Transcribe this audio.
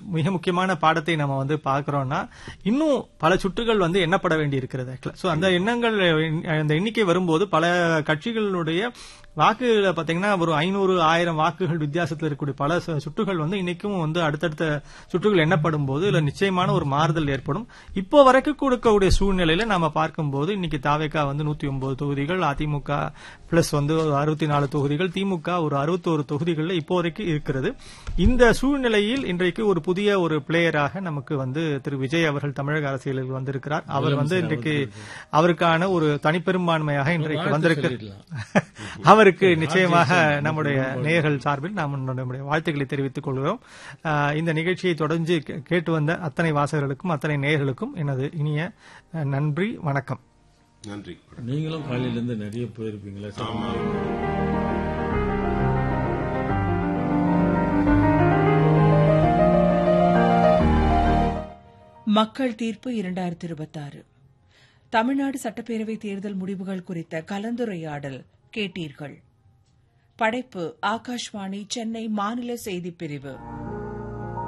மிக முக்கியமான பாடத்தை நம்ம வந்து பார்க்கறோம்னா இன்னும் பல சுட்டுகள் வந்து எண்ணப்பட வேண்டி இருக்கிறது சோ அந்த எண்ணங்கள் அந்த எண்ணிக்கை வரும்போது பல கட்சிகளுடைய வாக்குகளை பாத்தீங்கன்னா ஒரு ஐநூறு ஆயிரம் வாக்குகள் வித்தியாசத்தில் இருக்கக்கூடிய பல சு- சுற்றுகள் வந்து இன்னைக்கும் வந்து அடுத்தடுத்த சுற்றுகள் எண்ணப்படும் போது இதுல நிச்சயமான ஒரு மாறுதல் ஏற்படும் இப்போ வரைக்கும் கொடுக்கக்கூடிய சூழ்நிலையில நாம பார்க்கும்போது இன்னைக்கு தாவேக்கா வந்து நூத்தி ஒன்பது தொகுதிகள் அதிமுக பிளஸ் வந்து ஒரு அறுபத்தி நாலு தொகுதிகள் திமுக ஒரு அறுபத்தோரு தொகுதிகள்ல இப்போ வரைக்கும் இருக்கிறது இந்த சூழ்நிலையில் இன்றைக்கு ஒரு புதிய ஒரு பிளேயராக நமக்கு வந்து திரு விஜய் அவர்கள் தமிழக அரசியலில் வந்திருக்கிறார் அவர் வந்து இன்றைக்கு அவருக்கான ஒரு தனிப்பெரும்பான்மையாக இன்றைக்கு வந்திருக்கு அவருக்கு நிச்சயமாக நம்முடைய நேயர்கள் சார்பில் நாம் நம்முடைய வாழ்த்துக்களை தெரிவித்துக் கொள்கிறோம் ஆஹ் இந்த நிகழ்ச்சியை தொடர்ந்து கே- கேட்டு வந்த அத்தனை வாசகர்களுக்கும் அத்தனை நேயர்களுக்கும் எனது இனிய அஹ், நன்றி வணக்கம் நன்றி நீங்களும் காலையில இருந்து நிறைய போயிருப்பீங்களா ஆமா மக்கள் தீர்ப்பு இரண்டாயிரத்தி இருபத்தாறு தமிழ்நாடு சட்டப்பேரவை தேர்தல் முடிவுகள் குறித்த கலந்துரையாடல் கேட்டீர்கள் படைப்பு ஆகாஷ்வாணி சென்னை மாநில செய்திப் பிரிவு